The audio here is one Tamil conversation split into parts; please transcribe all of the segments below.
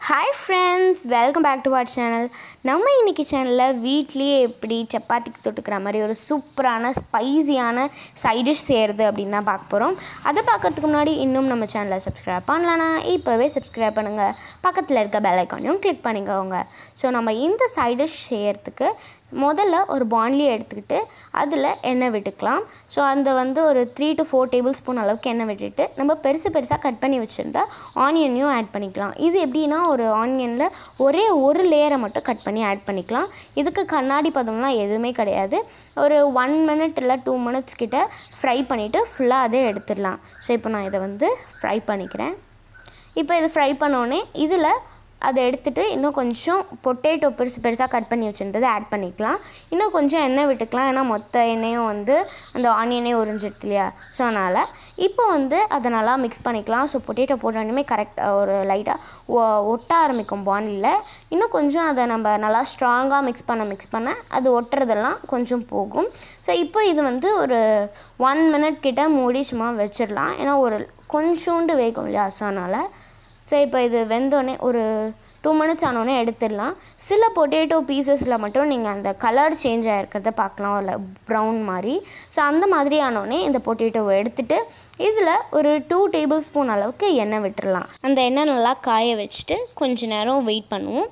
hi friends welcome back to our channel நம்ம இன்னைக்கு சேனலில் வீட்லேயே எப்படி சப்பாத்திக்கு தொட்டுக்கிற மாதிரி ஒரு சூப்பரான ஸ்பைசியான சைட் டிஷ் செய்கிறது அப்படின்னு தான் பார்க்க போகிறோம் அதை பார்க்கறதுக்கு முன்னாடி இன்னும் நம்ம சேனலை சப்ஸ்கிரைப் பண்ணலன்னா இப்போவே சப்ஸ்கிரைப் பண்ணுங்கள் பக்கத்தில் இருக்க பெல் ஐக்கானையும் கிளிக் பண்ணிக்கோங்க ஸோ நம்ம இந்த சைட் டிஷ் செய்கிறதுக்கு முதல்ல ஒரு பாண்ட்லி எடுத்துக்கிட்டு அதில் எண்ணெய் விட்டுக்கலாம் ஸோ அந்த வந்து ஒரு three to four tablespoon அளவுக்கு எண்ணெய் விட்டுட்டு நம்ம பெருசு பெருசாக கட் பண்ணி வச்சுருந்தா ஆனியனையும் ஆட் பண்ணிக்கலாம் இது எப்படின்னா ஒரு ஆனியனில் ஒரே ஒரு லேயரை மட்டும் கட் பண்ணி ஆட் பண்ணிக்கலாம் இதுக்கு கண்ணாடி பதம்லாம் எதுவுமே கிடையாது ஒரு ஒன் மினிட் இல்லை டூ மினிட்ஸ் கிட்ட ஃப்ரை பண்ணிவிட்டு ஃபுல்லாக அதே எடுத்துடலாம் ஸோ இப்போ நான் இதை வந்து ஃப்ரை பண்ணிக்கிறேன் இப்போ இது ஃப்ரை பண்ணோடனே இதில் அதை எடுத்துகிட்டு இன்னும் கொஞ்சம் பொட்டேட்டோ பெருசு பெருசாக கட் பண்ணி வச்சுருந்ததை ஆட் பண்ணிக்கலாம் இன்னும் கொஞ்சம் எண்ணெய் விட்டுக்கலாம் ஏன்னா மொத்த எண்ணெயும் வந்து அந்த ஆனியனே உறிஞ்சிடுது இல்லையா ஸோ அதனால் இப்போ வந்து அதை நல்லா மிக்ஸ் பண்ணிக்கலாம் ஸோ பொட்டேட்டோ போட்டோன்னே கரெக்ட் ஒரு லைட்டாக ஒட்ட ஆரம்பிக்கும் பாண்டில் இன்னும் கொஞ்சம் அதை நம்ம நல்லா ஸ்ட்ராங்காக மிக்ஸ் பண்ண மிக்ஸ் பண்ண அது ஒட்டுறதெல்லாம் கொஞ்சம் போகும் ஸோ இப்போ இது வந்து ஒரு ஒன் மினிட் கிட்ட மூடி சும்மா வச்சிடலாம் ஏன்னா ஒரு கொஞ்சோண்டு வேகும் இல்லையா ஸோ அதனால் ஸோ இப்போ இது வெந்தோடனே ஒரு டூ மினிட்ஸ் ஆனோடனே எடுத்துடலாம் சில பொட்டேட்டோ பீசஸில் மட்டும் நீங்கள் அந்த கலர் சேஞ்ச் ஆகிருக்கிறத பார்க்கலாம் இல்லை ப்ரௌன் மாதிரி ஸோ அந்த மாதிரி ஆனோடனே இந்த பொட்டேட்டோவை எடுத்துகிட்டு இதில் ஒரு டூ டேபிள் ஸ்பூன் அளவுக்கு எண்ணெய் விட்டுறலாம் அந்த எண்ணெய் நல்லா காய வச்சுட்டு கொஞ்ச நேரம் வெயிட் பண்ணுவோம்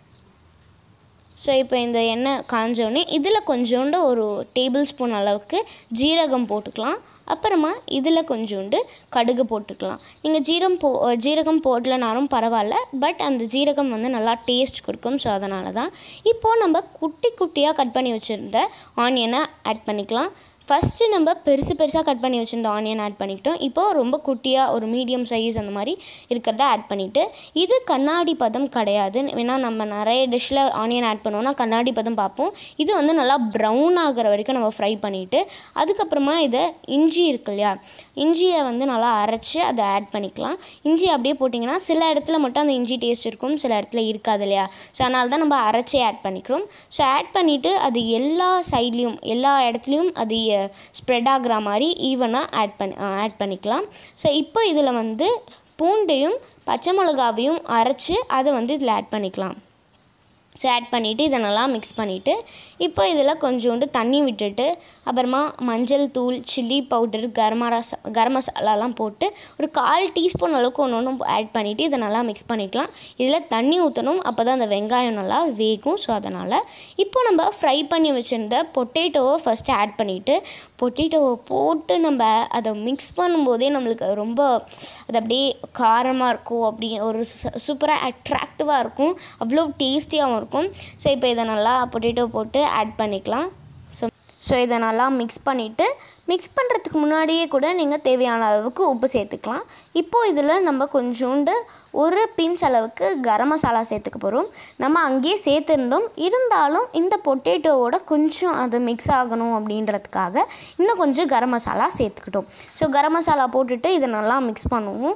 ஸோ இப்போ இந்த எண்ணெய் காஞ்சோடனே இதில் கொஞ்சோண்டு ஒரு டேபிள் ஸ்பூன் அளவுக்கு ஜீரகம் போட்டுக்கலாம் அப்புறமா இதில் கொஞ்சோண்டு கடுகு போட்டுக்கலாம் நீங்கள் ஜீரம் போ ஜீரகம் போடலனாலும் பரவாயில்ல பட் அந்த ஜீரகம் வந்து நல்லா டேஸ்ட் கொடுக்கும் ஸோ அதனால தான் இப்போது நம்ம குட்டி குட்டியாக கட் பண்ணி வச்சுருந்த ஆனியனை ஆட் பண்ணிக்கலாம் ஃபஸ்ட்டு நம்ம பெருசு பெருசாக கட் பண்ணி வச்சுருந்த ஆனியன் ஆட் பண்ணிக்கிட்டோம் இப்போது ரொம்ப குட்டியாக ஒரு மீடியம் சைஸ் அந்த மாதிரி இருக்கிறத ஆட் பண்ணிவிட்டு இது கண்ணாடி பதம் கிடையாது வேணால் நம்ம நிறைய டிஷ்ஷில் ஆனியன் ஆட் பண்ணுவோம்னா கண்ணாடி பதம் பார்ப்போம் இது வந்து நல்லா ப்ரௌன் ஆகிற வரைக்கும் நம்ம ஃப்ரை பண்ணிவிட்டு அதுக்கப்புறமா இதை இஞ்சி இருக்கு இல்லையா இஞ்சியை வந்து நல்லா அரைச்சி அதை ஆட் பண்ணிக்கலாம் இஞ்சி அப்படியே போட்டிங்கன்னா சில இடத்துல மட்டும் அந்த இஞ்சி டேஸ்ட் இருக்கும் சில இடத்துல இருக்காது இல்லையா ஸோ அதனால தான் நம்ம அரைச்சே ஆட் பண்ணிக்கிறோம் ஸோ ஆட் பண்ணிவிட்டு அது எல்லா சைட்லேயும் எல்லா இடத்துலையும் அது ஸ்ப்ரெட் ஆகிற மாதிரி ஈவனாக ஆட் பண்ணி ஆட் பண்ணிக்கலாம் ஸோ இப்போ இதில் வந்து பூண்டையும் பச்சை மிளகாவையும் அரைச்சி அதை வந்து இதில் ஆட் பண்ணிக்கலாம் ஸோ ஆட் பண்ணிவிட்டு இதை நல்லா மிக்ஸ் பண்ணிவிட்டு இப்போ இதில் கொஞ்சோண்டு தண்ணி விட்டுட்டு அப்புறமா மஞ்சள் தூள் சில்லி பவுடர் கரம் மசாலா கரம் மசாலாலாம் போட்டு ஒரு கால் டீஸ்பூன் அளவுக்கு ஒன்று ஒன்று ஆட் பண்ணிவிட்டு இதை நல்லா மிக்ஸ் பண்ணிக்கலாம் இதில் தண்ணி ஊற்றணும் அப்போ தான் அந்த வெங்காயம் நல்லா வேகும் ஸோ அதனால் இப்போ நம்ம ஃப்ரை பண்ணி வச்சுருந்த பொட்டேட்டோவை ஃபஸ்ட்டு ஆட் பண்ணிவிட்டு பொட்டேட்டோவை போட்டு நம்ம அதை மிக்ஸ் பண்ணும்போதே நம்மளுக்கு ரொம்ப அது அப்படியே காரமாக இருக்கும் அப்படி ஒரு சூப்பராக அட்ராக்டிவாக இருக்கும் அவ்வளோ டேஸ்டியாகவும் இருக்கும் ஸோ இப்போ இதை நல்லா பொட்டேட்டோ போட்டு ஆட் பண்ணிக்கலாம் ஸோ ஸோ இதை நல்லா மிக்ஸ் பண்ணிவிட்டு மிக்ஸ் பண்ணுறதுக்கு முன்னாடியே கூட நீங்கள் தேவையான அளவுக்கு உப்பு சேர்த்துக்கலாம் இப்போது இதில் நம்ம கொஞ்சோண்டு ஒரு பிஞ்ச் அளவுக்கு கரம் மசாலா சேர்த்துக்க போகிறோம் நம்ம அங்கேயே சேர்த்துருந்தோம் இருந்தாலும் இந்த பொட்டேட்டோவோட கொஞ்சம் அது மிக்ஸ் ஆகணும் அப்படின்றதுக்காக இன்னும் கொஞ்சம் கரம் மசாலா சேர்த்துக்கிட்டோம் ஸோ கரம் மசாலா போட்டுட்டு இதை நல்லா மிக்ஸ் பண்ணுவோம்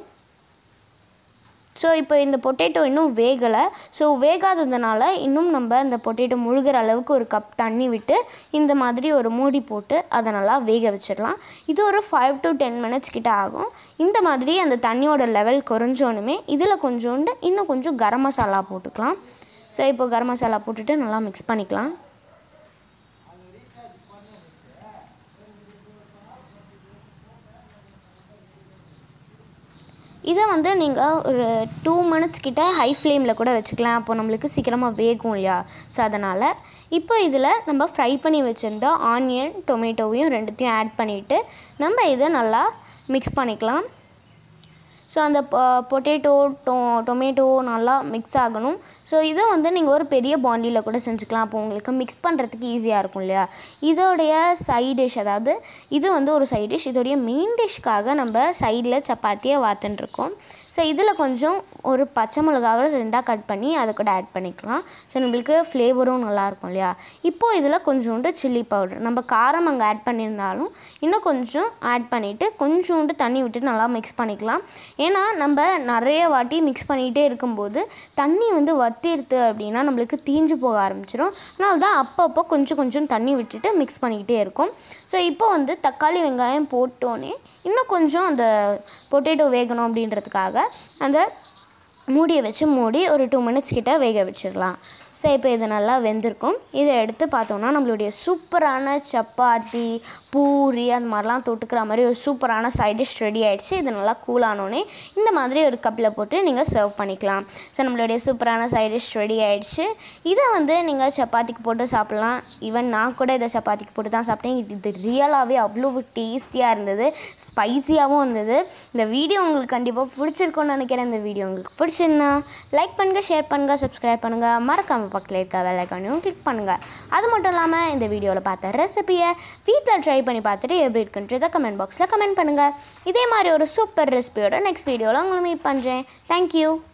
ஸோ இப்போ இந்த பொட்டேட்டோ இன்னும் வேகலை ஸோ வேகாததுனால இன்னும் நம்ம இந்த பொட்டேட்டோ முழுகிற அளவுக்கு ஒரு கப் தண்ணி விட்டு இந்த மாதிரி ஒரு மூடி போட்டு அதை நல்லா வேக வச்சிடலாம் இது ஒரு ஃபைவ் டு டென் மினிட்ஸ் கிட்ட ஆகும் இந்த மாதிரி அந்த தண்ணியோட லெவல் குறைஞ்சோனுமே இதில் கொஞ்சோண்டு இன்னும் கொஞ்சம் கரம் மசாலா போட்டுக்கலாம் ஸோ இப்போ கரம் மசாலா போட்டுட்டு நல்லா மிக்ஸ் பண்ணிக்கலாம் இதை வந்து நீங்கள் ஒரு டூ மினிட்ஸ் கிட்ட ஹை ஃப்ளேமில் கூட வச்சுக்கலாம் அப்போ நம்மளுக்கு சீக்கிரமாக வேகும் இல்லையா ஸோ அதனால் இப்போ இதில் நம்ம ஃப்ரை பண்ணி வச்சுருந்த ஆனியன் டொமேட்டோவையும் ரெண்டுத்தையும் ஆட் பண்ணிவிட்டு நம்ம இதை நல்லா மிக்ஸ் பண்ணிக்கலாம் ஸோ அந்த பொட்டேட்டோ டொ டொமேட்டோ நல்லா மிக்ஸ் ஆகணும் ஸோ இதை வந்து நீங்கள் ஒரு பெரிய பாண்டியில் கூட செஞ்சுக்கலாம் அப்போ உங்களுக்கு மிக்ஸ் பண்ணுறதுக்கு ஈஸியாக இருக்கும் இல்லையா இதோடைய சைட் டிஷ் அதாவது இது வந்து ஒரு சைட் டிஷ் இதோடைய மெயின் டிஷ்க்காக நம்ம சைடில் சப்பாத்தியை வாத்துட்டுருக்கோம் ஸோ இதில் கொஞ்சம் ஒரு பச்சை மிளகாவை ரெண்டாக கட் பண்ணி அதை கூட ஆட் பண்ணிக்கலாம் ஸோ நம்மளுக்கு ஃப்ளேவரும் நல்லாயிருக்கும் இல்லையா இப்போது இதில் கொஞ்சோண்டு சில்லி பவுடர் நம்ம காரம் அங்கே ஆட் பண்ணியிருந்தாலும் இன்னும் கொஞ்சம் ஆட் பண்ணிவிட்டு கொஞ்சோண்டு தண்ணி விட்டு நல்லா மிக்ஸ் பண்ணிக்கலாம் ஏன்னா நம்ம நிறைய வாட்டி மிக்ஸ் பண்ணிகிட்டே இருக்கும்போது தண்ணி வந்து வத்திருது அப்படின்னா நம்மளுக்கு தீஞ்சு போக ஆரம்பிச்சிடும் அதனால தான் அப்பப்போ கொஞ்சம் கொஞ்சம் தண்ணி விட்டுட்டு மிக்ஸ் பண்ணிக்கிட்டே இருக்கும் ஸோ இப்போ வந்து தக்காளி வெங்காயம் போட்டோன்னே இன்னும் கொஞ்சம் அந்த பொட்டேட்டோ வேகணும் அப்படின்றதுக்காக அந்த மூடியை வச்சு மூடி ஒரு டூ மினிட்ஸ் கிட்ட வேக வச்சிடலாம் ஸோ இப்போ இது நல்லா வெந்திருக்கும் இதை எடுத்து பார்த்தோம்னா நம்மளுடைய சூப்பரான சப்பாத்தி பூரி அந்த மாதிரிலாம் தொட்டுக்கிற மாதிரி ஒரு சூப்பரான சைட் டிஷ் ரெடி ஆயிடுச்சு இது நல்லா கூலானோடனே இந்த மாதிரி ஒரு கப்பில் போட்டு நீங்கள் சர்வ் பண்ணிக்கலாம் ஸோ நம்மளுடைய சூப்பரான சைட் டிஷ் ரெடி ஆயிடுச்சு இதை வந்து நீங்கள் சப்பாத்திக்கு போட்டு சாப்பிட்லாம் ஈவன் நான் கூட இதை சப்பாத்திக்கு போட்டு தான் சாப்பிட்டேன் இது- இது ரியலாகவே அவ்வளோ டேஸ்டியாக இருந்தது ஸ்பைசியாகவும் இருந்தது இந்த வீடியோ உங்களுக்கு கண்டிப்பாக பிடிச்சிருக்கும்னு நினைக்கிறேன் இந்த வீடியோ உங்களுக்கு பிடிச்சிருந்தா லைக் பண்ணுங்கள் ஷேர் பண்ணுங்கள் சப்ஸ்கிரைப் பண்ணுங்கள் மறக்காமல் பக்கத்தில் இருக்க வெள்ளைக்கானையும் கிளிக் பண்ணுங்கள் அது மட்டும் இல்லாமல் இந்த வீடியோவில் பார்த்த ரெசிபியை வீட்டில் ட்ரை பண்ணி பார்த்துட்டு எப்படி இருக்குன்றதை கமெண்ட் பாக்ஸில் கமெண்ட் பண்ணுங்கள் இதே மாதிரி ஒரு சூப்பர் ரெசிபியோட நெக்ஸ்ட் வீடியோவில் உங்களை மீட் பண்ணுறேன் தேங்க்யூ